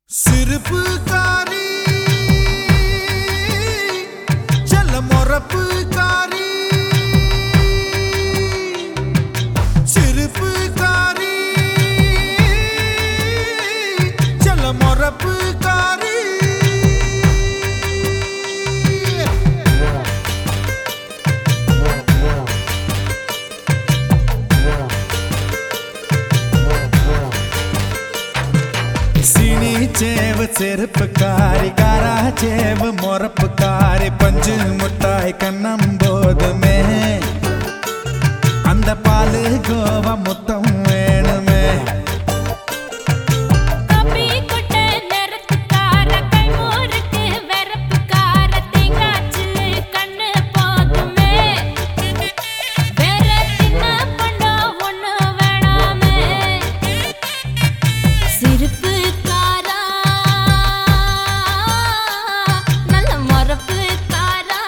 சிரிப்பு காரி செல்ல மொறப்பு காரி சிரிப்பு காரி செல்ல மொறப்பு காரி சீனி சேவு செருப்பு காரி காரா சேவு மொறப்பு காரி பஞ்சு முட்டாய் கண்ணம் போதுமே அந்த பாலு கோவா முத்தம் வேணுமே காபி கொட்ட நிறத்துக்கார கைமோருக்கு வெறப்புக்கார தேங்காய்ச்சில்லு கண்ணு போதுமே வேற தின்ன பண்ண ஒண்ணு வேணாமே சிரிப்புக்காரா நல்ல மொறப்புக்காரா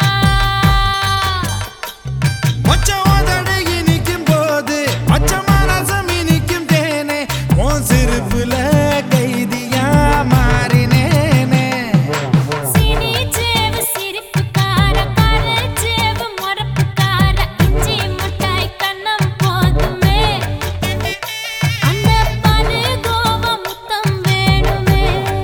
மொச்சம் உதடு இனிக்கும் போது மொச்சமா ரசம் இனிக்கும் தேனே உன் சிரிப்புல கைதியா மாறினேனே சீனி சேவு சிரிப்புக்கார கார சேவு மொறப்புக்கார இஞ்சி முட்டாய் கண்ணம் போதுமே அந்த பாலு கோவா முத்தம் வேணுமே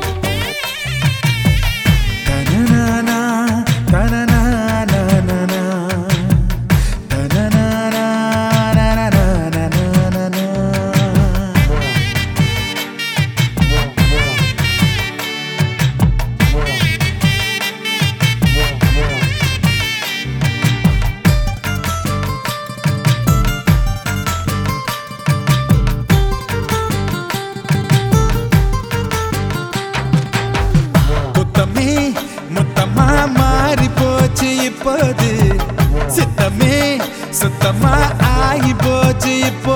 தனனானா, தனனானானானா, தனனானானானானானா. குத்தமே முத்தமா மாறி போச்சு இப்போது சித்தமே சுத்தமா ஆகி போச்சு இப்போ